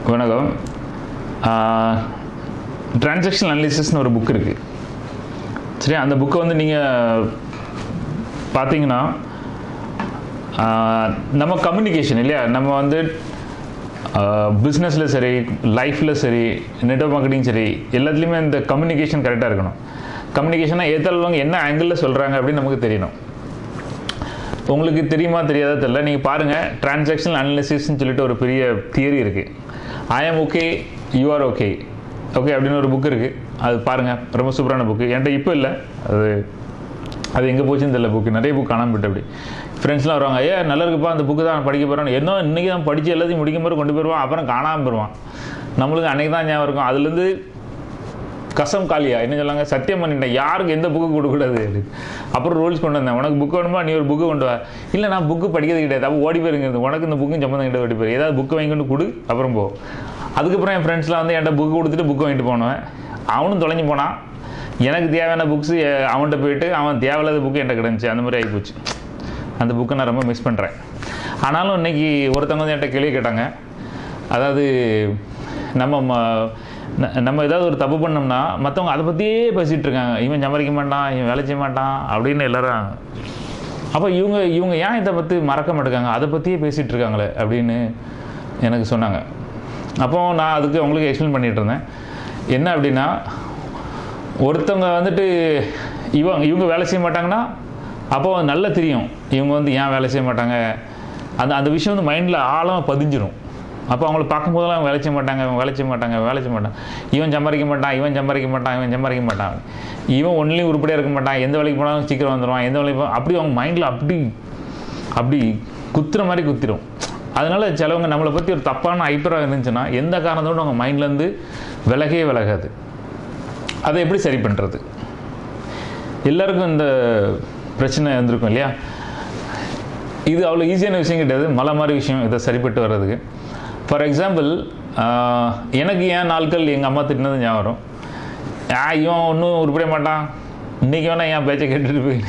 வணக்கம் டிரான்சாக்ஷன் அனாலிசிஸ்னு ஒரு புக் இருக்குது சரி அந்த புக்கை வந்து நீங்கள் பார்த்தீங்கன்னா ஆஹ், நம்ம கம்யூனிகேஷன் இல்லையா நம்ம வந்து பிஸ்னஸில் சரி லைஃப்பில் சரி நெட்வொர்க் மார்க்கெட்டிங் சரி எல்லாத்துலேயுமே இந்த கம்யூனிகேஷன் கரெக்டாக இருக்கணும் கம்யூனிகேஷனாக ஏத்தாளவங்க என்ன ஆங்கிளில் சொல்கிறாங்க அப்படின்னு நமக்கு தெரியணும் உங்களுக்கு தெரியுமா தெரியாதா தெரியல நீங்கள் பாருங்கள் டிரான்சாக்ஷனல் அனாலிசிஸ்னு சொல்லிட்டு ஒரு பெரிய தியரி இருக்குது I am okay you are okay okay அப்படின்னு ஒரு புக் இருக்குது அது பாருங்கள் ரொம்ப சூப்பரான புக்கு என்கிட்ட இப்போ இல்லை அது அது எங்கே போச்சுன்னு தெரியல புக்கு நிறைய புக் காணாம போயிட்டு அப்படி ஃப்ரெண்ட்ஸ்லாம் வருவாங்க ஐயா நல்லா இருக்குப்பா அந்த புக்கு தான் படிக்க போகிறோம் என்ன இன்றைக்கி தான் படித்து எல்லாத்தையும் முடிக்கும் போது கொண்டு போயிடுவான் அப்புறம் காணாமல் போயிடுவான் நம்மளுக்கு அன்றைக்கி தான் ஞாபகம் இருக்கும் அதுலேருந்து கசம் காலியா என்ன சொல்லாங்க சத்தியம் பண்ணிட்டேன் யாருக்கு எந்த புக்கு கொடுக்கக்கூடாது அப்படின்னு. அப்புறம் ரூல்ஸ் கொண்டு வந்தேன் உனக்கு புக்கு வேணுமா நீ ஒரு புக்கு கொண்டு வா இல்லை நான் புக்கு படிக்கிறது கிடையாது அப்போ ஓடி போயிருங்க உனக்கு இந்த புக்கும் சம்மந்தம் கிடையாது ஓடி போயிரு ஏதாவது புக்கு வாங்கி கொண்டு கொடு அப்புறம் போ அதுக்கப்புறம் என் ஃப்ரெண்ட்ஸ்லாம் வந்து என்கிட்ட புக்கு கொடுத்துட்டு புக்கு வாங்கிட்டு போனவன் அவனும் தொலைஞ்சு போனான் எனக்கு தேவையான புக்ஸு அவன்கிட்ட போயிட்டு அவன் தேவையில்லாத புக்கு என்கிட்ட கிடந்துச்சு அந்த மாதிரி ஆகிப்போச்சு அந்த புக்கை நான் ரொம்ப மிஸ் பண்ணுறேன் ஆனாலும் இன்னைக்கு ஒருத்தவங்க வந்து என்கிட்ட கேள்வி கேட்டாங்க அதாவது நம்ம ம- ந- நம்ம ஏதாவது ஒரு தப்பு பண்ணோம்னா மற்றவங்க அதை பற்றியே பேசிகிட்டு இருக்காங்க இவன் சம்பாதிக்க மாட்டான் இவன் வேலை செய்ய மாட்டான் அப்படின்னு எல்லாரும் அப்போ இவங்க இவங்க ஏன் இதை பற்றி மறக்க மாட்டேங்காங்க அதை பற்றியே பேசிகிட்டு இருக்காங்களே அப்படின்னு எனக்கு சொன்னாங்க அப்போ நான் அதுக்கு அவங்களுக்கு எக்ஸ்பிளைன் பண்ணிகிட்டு இருந்தேன் என்ன அப்படின்னா ஒருத்தவங்க வந்துட்டு இவங்க இவங்க வேலை செய்ய மாட்டாங்கன்னா அப்போ நல்லா தெரியும் இவங்க வந்து ஏன் வேலை செய்ய மாட்டாங்க அந்த அந்த விஷயம் வந்து மைண்டில் ஆழமாக பதிஞ்சிரும் அப்போ அவங்கள பார்க்கும்போதெல்லாம் அவங்க வேலை செய்ய மாட்டாங்க இவன் வேலை செய்ய மாட்டாங்க வேலை செய்ய மாட்டான் இவன் சம்பாதிக்க மாட்டான் இவன் சம்பாதிக்க மாட்டான் இவன் சம்பாதிக்க மாட்டான் இவன் ஒன்லையும் உருப்படியாக இருக்க மாட்டான் எந்த வேலைக்கு போனாலும் சீக்கிரம் வந்துடுவான் எந்த வேலைக்கு போ அப்படி அவங்க மைண்டில் அப்படி அப்படி குத்துற மாதிரி குத்திரும் அதனால சிலவங்க நம்மளை பற்றி ஒரு தப்பான அபிப்பிராயம் இருந்துச்சுன்னா எந்த காரணத்தோடு அவங்க மைண்ட்லேருந்து விலகவே விலகாது அதை எப்படி சரி பண்ணுறது எல்லாருக்கும் இந்த பிரச்சனை வந்திருக்கும் இல்லையா இது அவ்வளோ ஈஸியான விஷயம் கிடையாது மலை மாதிரி விஷயம் இதை சரிப்பட்டு வர்றதுக்கு ஃபார் எக்ஸாம்பிள் எனக்கு ஏன் நாட்கள் எங்கள் அம்மா திட்டினது ஞாபகம் வரும் ஆ இவன் ஒன்றும் உருப்பட மாட்டான் இன்றைக்கி வேணா என் பேச்சை கேட்டுட்டு போய்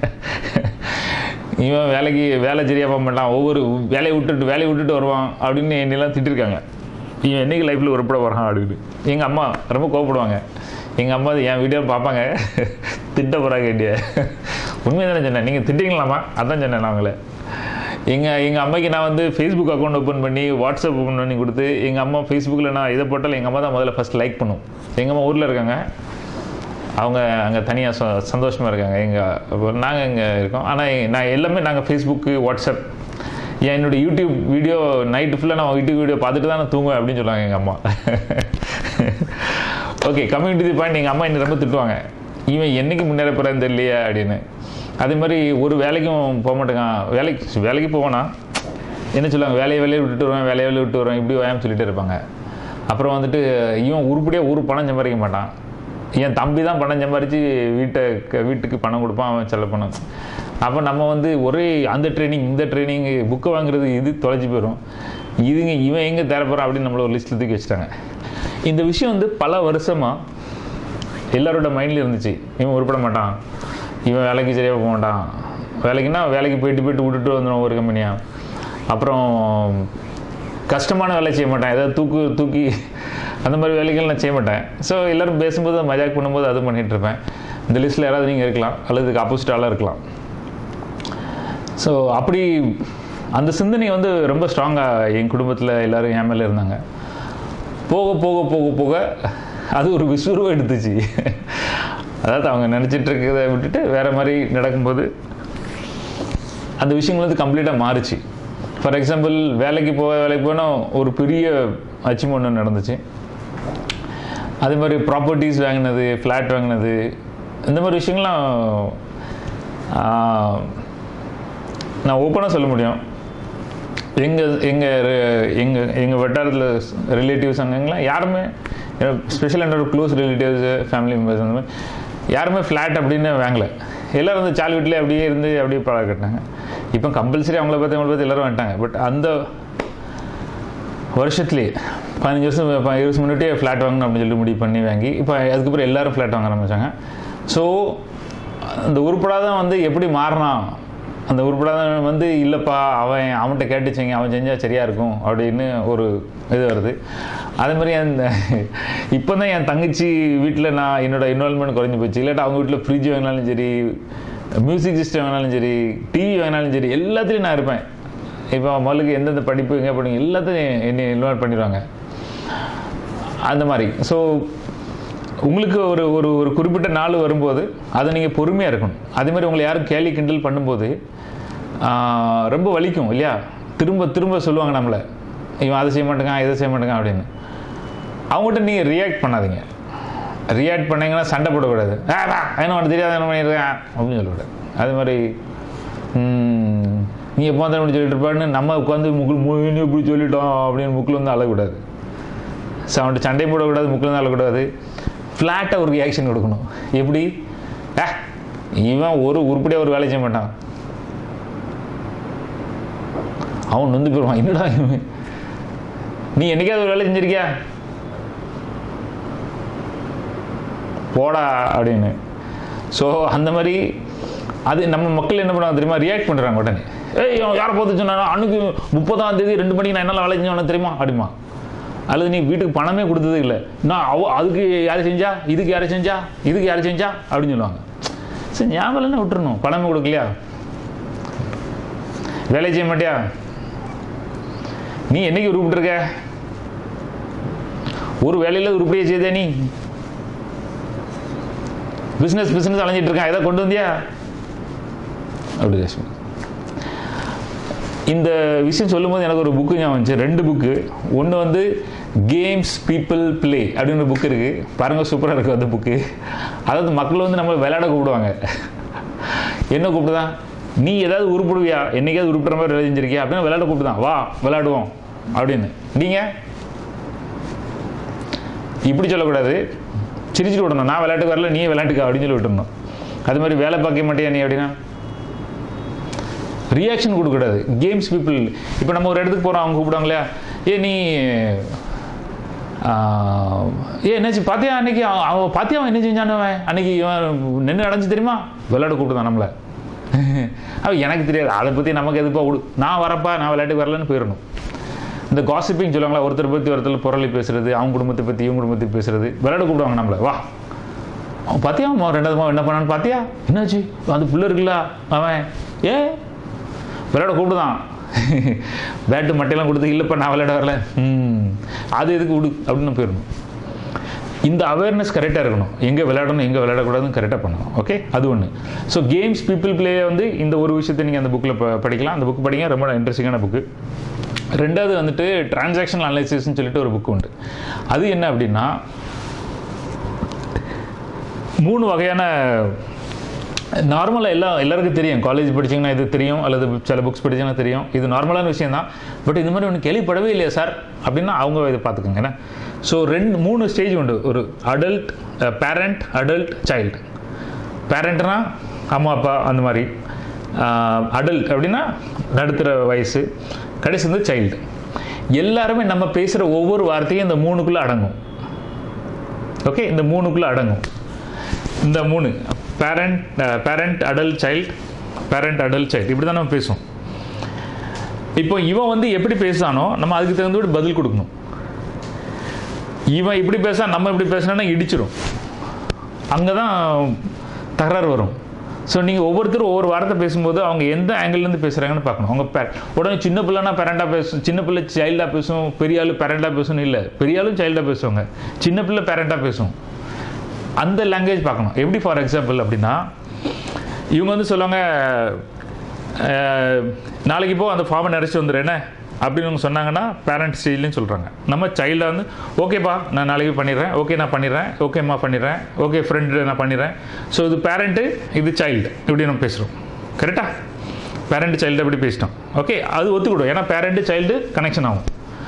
இவன் வேலைக்கு வேலை சரியாக போக மாட்டான் ஒவ்வொரு வேலையை விட்டுட்டு வேலையை விட்டுட்டு வருவான் அப்படின்னு என்னெல்லாம் திட்டிருக்காங்க இவன் என்னைக்கு லைஃப்பில் உருப்பட வரான் அப்படின்னு எங்கள் அம்மா ரொம்ப கோவப்படுவாங்க எங்கள் அம்மா அது என் வீடியோ பார்ப்பாங்க திட்ட போகிறாங்க கேட்டிய உண்மையை தானே சொன்னேன் நீங்கள் திட்டிங்களாமா அதான் சொன்னேன் நான் அவங்கள எங்கள் எங்கள் அம்மாக்கு நான் வந்து ஃபேஸ்புக் அக்கௌண்ட் ஓப்பன் பண்ணி வாட்ஸ்அப் ஓப்பன் பண்ணி கொடுத்து எங்கள் அம்மா ஃபேஸ்புக்கில் நான் இதை போட்டாலும் எங்கள் அம்மா தான் முதல்ல ஃபஸ்ட் லைக் பண்ணும் எங்கள் அம்மா ஊரில் இருக்காங்க அவங்க அங்கே தனியாக ச சந்தோஷமாக இருக்காங்க எங்கள் நாங்கள் இங்கே இருக்கோம் ஆனால் நான் எல்லாமே நாங்கள் ஃபேஸ்புக்கு வாட்ஸ்அப் ஏன் என்னோட யூடியூப் வீடியோ நைட்டு ஃபுல்லாக நான் யூடியூப் வீடியோ பார்த்துட்டு தான் நான் தூங்குவேன் அப்படின்னு சொல்லுவாங்க எங்கள் அம்மா ஓகே கம்யூனிட்டி பாயிண்ட் எங்கள் அம்மா என்ன ரொம்ப திட்டுவாங்க இவன் என்னைக்கு முன்னேற போகிறான்னு தெரியலையே அப்படின்னு அதே மாதிரி ஒரு வேலைக்கும் போக மாட்டேங்கான் வேலைக்கு வேலைக்கு போவானா என்ன சொல்லுவாங்க வேலையை வேலையை விட்டுட்டு வருவேன் வேலையை வேலையை விட்டு வருவேன் இப்படி வாயாம சொல்லிட்டு இருப்பாங்க அப்புறம் வந்துட்டு இவன் உருப்படியாக ஒரு பணம் சம்பாதிக்க மாட்டான் என் தம்பி தான் பணம் சம்பாரித்து வீட்டை க- வீட்டுக்கு பணம் கொடுப்பான் அவன் செல்ல பணம் அப்போ நம்ம வந்து ஒரே அந்த ட்ரைனிங் இந்த ட்ரைனிங் புக்கை வாங்குறது இது தொலைச்சி போயிடும் இதுங்க இவன் எங்கே தேரப்போகிறான் அப்படின்னு நம்மள ஒரு லிஸ்ட்டில் தூக்கி வச்சுட்டாங்க இந்த விஷயம் வந்து பல வருஷமாக எல்லாரோட மைண்டில் இருந்துச்சு இவன் உருப்பட மாட்டான் இவன் வேலைக்கு சரியாக போக மாட்டான் வேலைக்குன்னா வேலைக்கு போயிட்டு போயிட்டு விட்டுட்டு வந்துடும் ஒரு கம்பெனியாக அப்புறம் கஷ்டமான வேலை செய்ய மாட்டேன் ஏதாவது தூக்கு தூக்கி அந்த மாதிரி வேலைகள் நான் செய்ய மாட்டேன் ஸோ எல்லோரும் பேசும்போது மஜாக் பண்ணும்போது அது பண்ணிகிட்டு இருப்பேன் இந்த லிஸ்ட்டில் யாராவது நீங்கள் இருக்கலாம் அல்லது இதுக்கு ஆப்போசிட்டாலாம் இருக்கலாம் ஸோ அப்படி அந்த சிந்தனை வந்து ரொம்ப ஸ்ட்ராங்காக என் குடும்பத்தில் எல்லோரும் என் மேலே இருந்தாங்க போக போக போக போக அது ஒரு விசுறுவை எடுத்துச்சு அதாவது அவங்க நினச்சிட்டு இருக்கிறத விட்டுட்டு வேறு மாதிரி நடக்கும்போது அந்த விஷயங்கள் வந்து கம்ப்ளீட்டாக மாறுச்சு ஃபார் எக்ஸாம்பிள் வேலைக்கு போக வேலைக்கு போனால் ஒரு பெரிய அச்சீவ்மெண்ட் ஒன்று நடந்துச்சு அதே மாதிரி ப்ராப்பர்ட்டிஸ் வாங்கினது ஃப்ளாட் வாங்கினது இந்த மாதிரி விஷயங்கள்லாம் ஆஹ், நான் ஓப்பனாக சொல்ல முடியும் எங்கள் எங்கள் எங்கள் எங்கள் வட்டாரத்தில் ரிலேட்டிவ்ஸ் அங்கங்களாம் யாருமே ஸ்பெஷல் என்னோட க்ளோஸ் ரிலேட்டிவ்ஸ் ஃபேமிலி மெம்பர்ஸ் அந்த மாதிரி யாருமே ஃப்ளாட் அப்படின்னு வாங்கல எல்லோரும் வந்து சால் வீட்டிலே அப்படியே இருந்து அப்படியே பழக கட்டினாங்க இப்போ கம்பல்சரி அவங்கள பார்த்து அவங்கள பார்த்து எல்லோரும் வந்துட்டாங்க பட் அந்த வருஷத்துலேயே பதினஞ்சு வருஷம் ப- இருபது வருஷம் முன்னாடியே ஃப்ளாட் வாங்கணும் அப்படின்னு சொல்லி முடிவு பண்ணி வாங்கி இப்போ அதுக்கப்புறம் எல்லாரும் ஃப்ளாட் வாங்க ஆரம்பிச்சாங்க ஸோ அந்த உருப்படாதான் வந்து எப்படி மாறினான் அந்த உருப்படாதவன் வந்து இல்லைப்பா அவன் அவன்கிட்ட கேட்டுச்சிங்க அவன் செஞ்சால் சரியாக இருக்கும் அப்படின்னு ஒரு இது வருது அதே மாதிரி அந்த இப்போ தான் என் தங்கச்சி வீட்டில் நான் என்னோட இன்வால்மெண்ட் குறைஞ்சி போச்சு இல்லாட்டா அவங்க வீட்டில் ஃப்ரிட்ஜ் வாங்கினாலும் சரி மியூசிக் சிஸ்டம் வாங்கினாலும் சரி டிவி வாங்கினாலும் சரி எல்லாத்துலேயும் நான் இருப்பேன் இப்போ மகளுக்கு எந்தெந்த படிப்பு எங்கே படிங்க எல்லாத்தையும் என்னை இன்வால்வ் பண்ணிடுவாங்க அந்த மாதிரி ஸோ உங்களுக்கு ஒரு ஒரு ஒரு குறிப்பிட்ட நாள் வரும்போது அதை நீங்கள் பொறுமையாக இருக்கணும் அதே மாதிரி உங்களை யாரும் கேலி கிண்டல் பண்ணும்போது ஆஹ், ரொம்ப வலிக்கும் இல்லையா திரும்ப திரும்ப சொல்லுவாங்க நம்மளை இவன் அதை செய்ய மாட்டேங்கான் இதை செய்ய மாட்டேங்கான் அப்படின்னு அவங்ககிட்ட நீங்கள் ரியாக்ட் பண்ணாதீங்க ரியாக்ட் பண்ணீங்கன்னா சண்டை போடக்கூடாது ஆ வா என்ன உனக்கு தெரியாத என்ன பண்ணியிருக்கேன் அப்படின்னு சொல்லக்கூடாது அது மாதிரி ம், நீ எப்போ தான் இப்படி சொல்லிட்டு இருப்பான்னு நம்ம உட்காந்து முக்குள் மூணு இப்படி சொல்லிட்டோம் அப்படின்னு முக்கில் வந்து அழக்கூடாது ஸோ அவன்கிட்ட சண்டை போடக்கூடாது முக்கில் வந்து அழக்கூடாது ஃப்ளாட்டாக ஒரு ரியாக்ஷன் கொடுக்கணும் எப்படி ஆ இவன் ஒரு உருப்படியாக ஒரு வேலை செய்ய மாட்டான் அவன் நொந்து போயிடுவான் என்னடா இவன் நீ என்னைக்காவது ஒரு வேலை செஞ்சிருக்கியா போடா அப்படின்னு ஸோ அந்த மாதிரி அது நம்ம மக்கள் என்ன பண்ணுவாங்க தெரியுமா ரியாக்ட் பண்ணுறாங்க உடனே ஏய் இவன் யாரை பார்த்து சொன்னா அன்னைக்கு முப்பதாம் தேதி ரெண்டு மணிக்கு நான் என்னால் வேலை செஞ்சவன தெரியுமா அப்படிமா அல்லது நீ வீட்டுக்கு பணமே கொடுத்தது இல்லை நான் அவ அதுக்கு யார் செஞ்சா இதுக்கு யார் செஞ்சா இதுக்கு யார் செஞ்சா அப்படின்னு சொல்லுவாங்க சரி ஞாபகம் இல்லைன்னா விட்டுறணும் பணமே கொடுக்கலையா வேலை செய்ய மாட்டியா நீ என்னைக்கு உருப்பிட்டுருக்க ஒரு வேலையில் உருப்படியே செய்தே நீ பிஸ்னஸ் பிஸ்னஸ் அலைஞ்சிட்டு இருக்கான் எதை கொண்டு வந்தியா அப்படி ரேஷ்மி இந்த விஷயம் சொல்லும்போது எனக்கு ஒரு புக்கு ஞாபகம் வந்துச்சு ரெண்டு புக்கு ஒன்று வந்து கேம்ஸ் பீப்புள் ப்ளே அப்படின்னு புக் இருக்குது பாருங்கள் சூப்பராக இருக்குது அந்த புக்கு அதாவது மக்கள் வந்து நம்ம விளையாட கூப்பிடுவாங்க என்ன கூப்பிடுதான் நீ ஏதாவது உருப்பிடுவியா என்னைக்காவது உருப்பிடுற மாதிரி வேலை செஞ்சிருக்கியா அப்படின்னு விளையாட கூப்பிட்டுதான் வா விளையாடுவோம் அப்படின்னு நீங்கள் இப்படி சொல்லக்கூடாது சிரிச்சுட்டு விடணும் நான் விளையாட்டுக்கு வரல நீ விளையாட்டுக்கா அப்படின்னு சொல்லி விட்டுறணும் அது மாதிரி வேலை பார்க்க மாட்டியா நீ அப்படின்னா ரியாக்ஷன் கொடுக்கக்கூடாது கேம்ஸ் பீப்புள் இப்போ நம்ம ஒரு இடத்துக்கு போகிறோம் அவங்க கூப்பிடுவாங்க இல்லையா ஏ நீ ஆஹ், ஏ என்னாச்சு பார்த்தியா அன்னைக்கு அவன் அவன் பார்த்தியா அவன் என்ன செஞ்சானு அவன் அன்னைக்கு இவன் நின்று அடைஞ்சு தெரியுமா விளையாட கூப்பிட்டுதான் நம்மளை அவன் எனக்கு தெரியாது அதை பற்றி நமக்கு எதுப்பா விடு நான் வரப்பா நான் விளையாட்டுக்கு வரலன்னு போயிடணும் இந்த காசிப்பிங் சொல்லுவாங்களா ஒருத்தர் பற்றி ஒருத்தர் புரளி பேசுறது அவங்க குடும்பத்தை பற்றி இவங்க குடும்பத்தை பற்றி பேசுறது விளையாட கூப்பிடுவாங்க நம்மளை வா அவன் பார்த்தியா அவன் ரெண்டாவது மாவன் என்ன பண்ணான்னு பார்த்தியா என்னாச்சு அந்த புள்ள இருக்குல்ல அவன் ஏ விளையாட கூப்பிடுதான் பேட்டு மட்டையெல்லாம் கொடுத்து இல்லைப்பா நான் விளையாட வரல ம் அது எதுக்கு விடு அப்படின்னு போயிடணும் இந்த அவேர்னஸ் கரெக்டாக இருக்கணும் எங்கே விளையாடணும் எங்கே விளையாடக்கூடாதுன்னு கரெக்டாக பண்ணணும் ஓகே அது ஒன்று ஸோ கேம்ஸ் பீப்புள் பிளே வந்து இந்த ஒரு விஷயத்தை நீங்கள் அந்த புக்கில் படிக்கலாம் அந்த புக் படிங்க ரொம்ப இன்ட்ரெஸ்டிங்கான புக்கு ரெண்டாவது வந்துட்டு டிரான்சாக்ஷனல் அனலைசிஸ்னு சொல்லிட்டு ஒரு புக் உண்டு அது என்ன அப்படின்னா மூணு வகையான நார்மலாக எல்லாம் எல்லாருக்கும் தெரியும் காலேஜ் படிச்சீங்கன்னா இது தெரியும் அல்லது சில புக்ஸ் படிச்சீங்கன்னா தெரியும் இது நார்மலான விஷயம் தான் பட் இது மாதிரி ஒன்று கேள்விப்படவே இல்லையா சார் அப்படின்னா அவங்க இதை பார்த்துக்கோங்க என்ன ஸோ ரெண்டு மூணு ஸ்டேஜ் உண்டு ஒரு அடல்ட் பேரண்ட் அடல்ட் சைல்டு பேரண்ட்னா அம்மா அப்பா அந்த மாதிரி அடல்ட் அப்படின்னா நடுத்தர வயசு கடைசி வந்து சைல்டு எல்லாருமே நம்ம பேசுகிற ஒவ்வொரு வார்த்தையும் இந்த மூணுக்குள்ளே அடங்கும் ஓகே இந்த மூணுக்குள்ளே அடங்கும் இந்த மூணு parent parent adult child parent adult child இப்படி தான் நம்ம பேசுவோம் இப்போ இவன் வந்து எப்படி பேசுறானோ நம்ம அதுக்கு தகுந்தபடி பதில் கொடுக்கணும் இவன் இப்படி பேச நம்ம இப்படி பேசினா இடிச்சிரும் அங்கே தான் தகராறு வரும் ஸோ நீங்கள் ஒவ்வொருத்தரும் ஒவ்வொரு வார்த்தை பேசும்போது அவங்க எந்த ஆங்கிள்லேருந்து பேசுகிறாங்கன்னு பார்க்கணும் அவங்க பே உடனே சின்ன பிள்ளைனா பேரண்டாக பேசும் சின்ன பிள்ளை சைல்டாக பேசும் பெரிய ஆளு பேரண்டாக பேசணும் இல்லை பெரிய ஆளும் சைல்டாக பேசுவாங்க சின்ன பிள்ளை பேரண்டாக பேசும் அந்த லாங்குவேஜ் பார்க்கணும் எப்படி ஃபார் எக்ஸாம்பிள் அப்படின்னா இவங்க வந்து சொல்லுவாங்க அஹ், நாளைக்கு போ அந்த ஃபார்மை நிறைச்சி வந்துடு என்ன அப்படின்னு அவங்க சொன்னாங்கன்னா பேரண்ட் ஸ்டேஜ்லேயும் சொல்கிறாங்க நம்ம சைல்டை வந்து ஓகேப்பா நான் நாளைக்கு பண்ணிடுறேன் ஓகே நான் பண்ணிடுறேன் ஓகேம்மா பண்ணிடுறேன் ஓகே ஃப்ரெண்டு நான் பண்ணிடுறேன் ஸோ இது பேரண்ட்டு இது சைல்டு இப்படி நம்ம பேசுகிறோம் கரெக்டா பேரண்ட் சைல்டு அப்படி பேசிட்டோம் ஓகே அது ஒத்துக்கிடும் ஏன்னா பேரண்ட்டு சைல்டு கனெக்ஷன் ஆகும்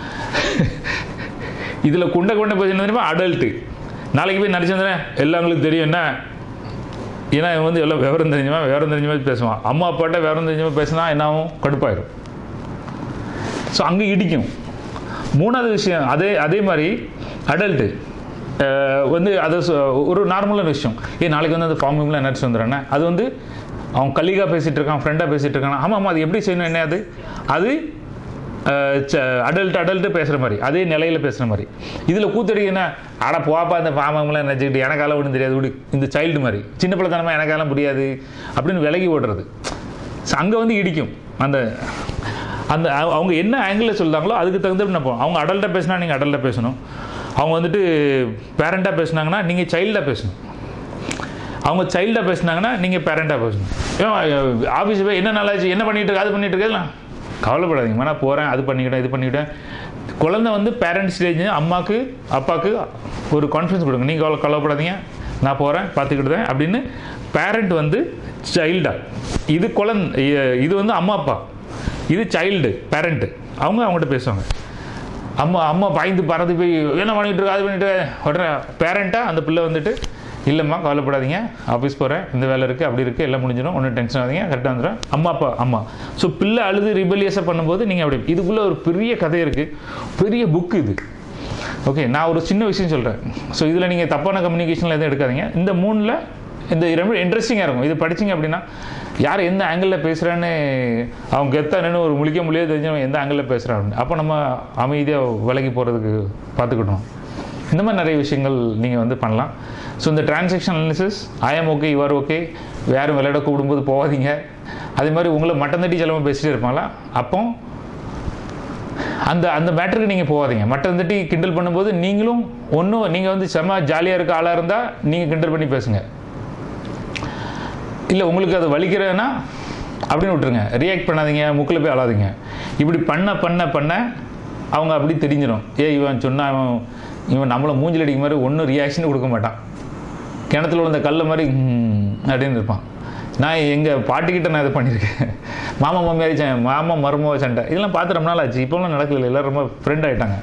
இதில் குண்டை குண்டை பேசுறது தெரியுமா அடல்ட்டு நாளைக்கு போய் நடிச்சிருந்தேன் எல்லாங்களுக்கு தெரியும் என்ன ஏன்னா இவன் வந்து எல்லாம் விவரம் தெரிஞ்சவன் விவரம் தெரிஞ்ச மாதிரி பேசுவான் அம்மா அப்பாட்ட விவரம் தெரிஞ்ச மாதிரி பேசினா என்ன ஆகும் கடுப்பாயிரும் ஸோ அங்கே இடிக்கும் மூணாவது விஷயம் அதே அதே மாதிரி அடல்ட்டு வந்து அது சொ- ஒரு நார்மலான விஷயம் ஏ நாளைக்கு வந்து அந்த ஃபார்முலாம் நினச்சி வந்துடுறேன்னா அது வந்து அவன் கலீகாக பேசிகிட்டு இருக்கான் ஃப்ரெண்டாக பேசிகிட்டு இருக்கான் ஆமாம் ஆமாம் அது எப்படி செய்யணும் என்ன அது அது அடல்ட் அடல்ட்டு பேசுகிற மாதிரி அதே நிலையில் பேசுகிற மாதிரி இதில் கூத்தடி என்ன அட போப்பா இந்த பாமங்களாம் நினச்சிக்கிட்டு எனக்கால ஒன்றும் தெரியாது விடு இந்த சைல்டு மாதிரி சின்ன பிள்ளைத்தனமாக எனக்காலம் முடியாது அப்படின்னு விலகி ஓடுறது அங்கே வந்து இடிக்கும் அந்த அந்த அவ- அவங்க என்ன ஆங்கிளில் சொல்கிறாங்களோ அதுக்கு தகுந்த நம்ம போகணும் அவங்க அடல்ட்டாக பேசினா நீங்கள் அடல்ட்டாக பேசணும் அவங்க வந்துட்டு பேரண்ட்டாக பேசுனாங்கன்னா நீங்கள் சைல்டாக பேசணும் அவங்க சைல்டாக பேசுனாங்கன்னா நீங்கள் பேரண்ட்டாக பேசணும் ஏன் ஆஃபீஸ் போய் என்ன நல்லாச்சு என்ன பண்ணிட்டு இருக்க அது பண்ணிட்டு இருக்கலாம் கவலைப்படாதீங்க நான் போகிறேன் அது பண்ணிக்கிட்டேன் இது பண்ணிக்கிட்டேன் குழந்தை வந்து பேரண்ட் ஸ்டேஜ் அம்மாவுக்கு அப்பாவுக்கு ஒரு கான்ஃபிடன்ஸ் கொடுங்க நீங்கள் கவலை கவலைப்படாதீங்க நான் போகிறேன் பார்த்துக்கிட்டுதேன் அப்படின்னு பேரண்ட் வந்து சைல்டா இது குழந்தை இது வந்து அம்மா அப்பா இது சைல்டு பேரண்ட்டு அவங்க அவங்ககிட்ட பேசுவாங்க அம்மா அம்மா பாய்ந்து பறந்து போய் என்ன பண்ணிட்டு இருக்க அது பண்ணிட்டு இருக்க?" உடனே பேரண்ட்டாக அந்த பிள்ளை வந்துட்டு இல்லைம்மா கவலைப்படாதீங்க ஆஃபீஸ் போகிறேன் இந்த வேலை இருக்குது அப்படி இருக்குது எல்லாம் முடிஞ்சிடும் ஒன்றும் டென்ஷன் ஆகாதீங்க கரெக்டாக வந்துடும் அம்மா அப்பா அம்மா ஸோ பிள்ளை அழுது ரிபலியஸாக பண்ணும்போது நீங்கள் அப்படி இதுக்குள்ளே ஒரு பெரிய கதை இருக்குது பெரிய புக்கு இது ஓகே நான் ஒரு சின்ன விஷயம் சொல்கிறேன் ஸோ இதில் நீங்கள் தப்பான கம்யூனிகேஷனில் எதுவும் எடுக்காதீங்க இந்த மூணில் இந்த ரொம்ப இன்ட்ரெஸ்டிங்காக இருக்கும் இது படிச்சீங்க அப்படின்னா யார் எந்த ஆங்கிளில் பேசுகிறான்னு அவங்க கெத்தா நின்று ஒரு முழிக்க முடியாது தெரிஞ்சவன் எந்த ஆங்கிளில் பேசுகிறான்னு அப்போ நம்ம அமைதியாக விலகி போகிறதுக்கு பார்த்துக்கிட்டோம் இந்த மாதிரி நிறைய விஷயங்கள் நீங்கள் வந்து பண்ணலாம் ஸோ இந்த transaction analysis I'm okay you're okay யாரும் விளையாட கூப்பிடும்போது போகாதீங்க அதே மாதிரி உங்களை மட்டம் தட்டி செலவு பேசிட்டே இருப்பாங்களா அப்போ அந்த அந்த மேட்டருக்கு நீங்கள் போகாதீங்க மட்டம் தட்டி கிண்டல் பண்ணும்போது நீங்களும் ஒன்றும் நீங்கள் வந்து செம்ம ஜாலியாக இருக்க ஆளாக இருந்தால் நீங்கள் கிண்டல் பண்ணி பேசுங்க இல்லை உங்களுக்கு அது வலிக்கிறதுனா அப்படின்னு விட்டுருங்க ரியாக்ட் பண்ணாதீங்க முக்கில் போய் அழாதீங்க இப்படி பண்ண பண்ண பண்ண அவங்க அப்படி தெரிஞ்சிடும் ஏ இவன் சொன்னா இவன் இவன் நம்மளை மூஞ்சில் அடிக்க மாதிரி ஒன்றும் ரியாக்ஷன் கொடுக்க மாட்டான் கிணத்துல விழுந்த கல்ல மாதிரி "ம்" அப்படின்னு இருப்பான் நான் எங்கள் பாட்டிக்கிட்ட நான் இது பண்ணியிருக்கேன் மாமா மாமியாரி சண்டை மாமா மருமவ சண்டை இதெல்லாம் பார்த்து ரொம்ப நாள் ஆச்சு இப்போலாம் நடக்கல எல்லோரும் ரொம்ப ஃப்ரெண்ட் ஆகிட்டாங்க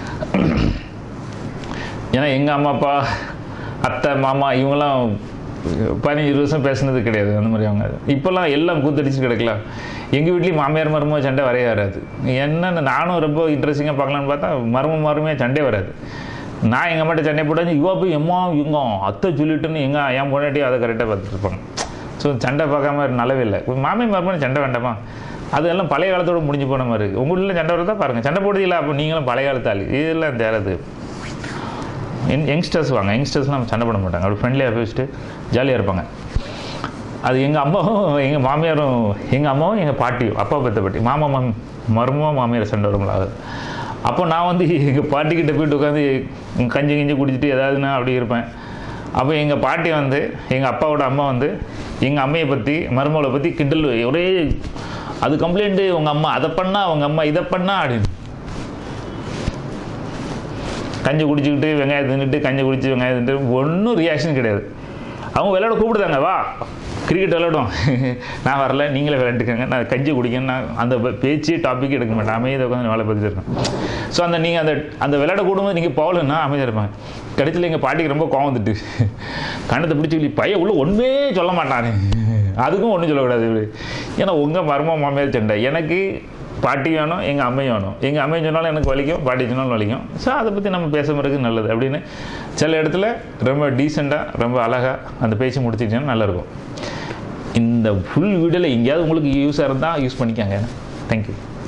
ஏன்னா எங்கள் அம்மா அப்பா அத்தை மாமா இவங்கெல்லாம் பதினஞ்சு இருபது வருஷம் பேசுனது கிடையாது அந்த மாதிரி அவங்க இப்போல்லாம் எல்லாம் கூத்தடிச்சு கிடக்கல எங்கள் வீட்லேயும் மாமியார் மருமக சண்டை வரைய வராது என்னென்ன நானும் ரொம்ப இன்ட்ரெஸ்டிங்காக பார்க்கலான்னு பார்த்தா மரும மருமையாக சண்டே வராது நான் எங்கள் அம்மாட்ட சண்டை போட்டாச்சு இவா போய் எம்மா இவங்க அத்தை சொல்லிட்டுன்னு எங்க என் பொண்டாட்டி அதை கரெக்டாக பார்த்துட்டு இருப்பாங்க ஸோ சண்டை பார்க்காம நல்லாவே இல்லை மாமி மருமனை சண்டை வேண்டாமா அதெல்லாம் பழைய காலத்தோட முடிஞ்சு போன மாதிரி இருக்குது உங்கள் வீட்டில் சண்டை வருதா பாருங்கள் சண்டை போடுறதில்ல அப்போ நீங்களும் பழைய காலத்து ஆளு இதெல்லாம் தேரது யங் யங்ஸ்டர்ஸ் வாங்க யங்ஸ்டர்ஸ்லாம் சண்டை போட மாட்டாங்க அப்படி ஃப்ரெண்ட்லியாக பேசிட்டு ஜாலியாக இருப்பாங்க அது எங்கள் அம்மாவும் எங்கள் மாமியாரும் எங்கள் அம்மாவும் எங்கள் பாட்டியும் அப்பா பெத்த பாட்டி மாமா மாமி மருமோ மாமியார் சண்டை வரும்ல அது அப்போ நான் வந்து எங்கள் பாட்டிக்கிட்ட போயிட்டு உட்காந்து கஞ்சி கிஞ்சி குடிச்சிட்டு ஏதாவதுன்னா அப்படி இருப்பேன் அப்போ எங்கள் பாட்டி வந்து எங்கள் அப்பாவோட அம்மா வந்து எங்கள் அம்மையை பற்றி மருமகளை பற்றி கிண்டல் ஒரே அது கம்ப்ளைண்ட்டு உங்கள் அம்மா அதை பண்ணா அவங்க அம்மா இதை பண்ணா அப்படின்னு கஞ்சி குடிச்சுக்கிட்டு வெங்காயம் தின்னுட்டு கஞ்சி குடிச்சு வெங்காயம் தின்னுட்டு ஒன்றும் ரியாக்ஷன் கிடையாது அவங்க விளையாட கூப்பிடுதாங்க வா கிரிக்கெட் விளையாடும் நான் வரல நீங்களே விளையாண்டுக்கங்க நான் கஞ்சி குடிக்கணும் நான் அந்த பே- பேச்சு டாபிக் எடுக்க மாட்டேன் அமைதியாக உட்காந்து வேலை பார்த்துட்டு இருக்கேன் ஸோ அந்த நீங்கள் அந்த அந்த விளையாட கூடும்போது நீங்கள் போகலன்னா அமைதியாக இருப்பாங்க கடைசியில் எங்கள் பாட்டிக்கு ரொம்ப கோவம் வந்துட்டு கண்ணத்தை பிடிச்சி சொல்லி பையன் உள்ள ஒன்றுமே சொல்ல மாட்டானே அதுக்கும் ஒன்றும் சொல்லக்கூடாது இப்படி ஏன்னா உங்கள் மர்ம மாமியார் சண்டை எனக்கு பாட்டி வேணும் எங்கள் அம்மையும் வேணும் எங்கள் அம்மையும் சொன்னாலும் எனக்கு வலிக்கும் பாட்டி சொன்னாலும் வலிக்கும் ஸோ அதை பற்றி நம்ம பேசுறதுக்கு நல்லது அப்படின்னு சில இடத்துல ரொம்ப டீசெண்டாக ரொம்ப அழகாக அந்த பேச்சு முடிச்சிட்டிங்கன்னா நல்லாயிருக்கும் இந்த ஃபுல் வீடியோவில் எங்கேயாவது உங்களுக்கு யூஸாக இருந்தால் யூஸ் பண்ணிக்கோங்க தேங்க்யூ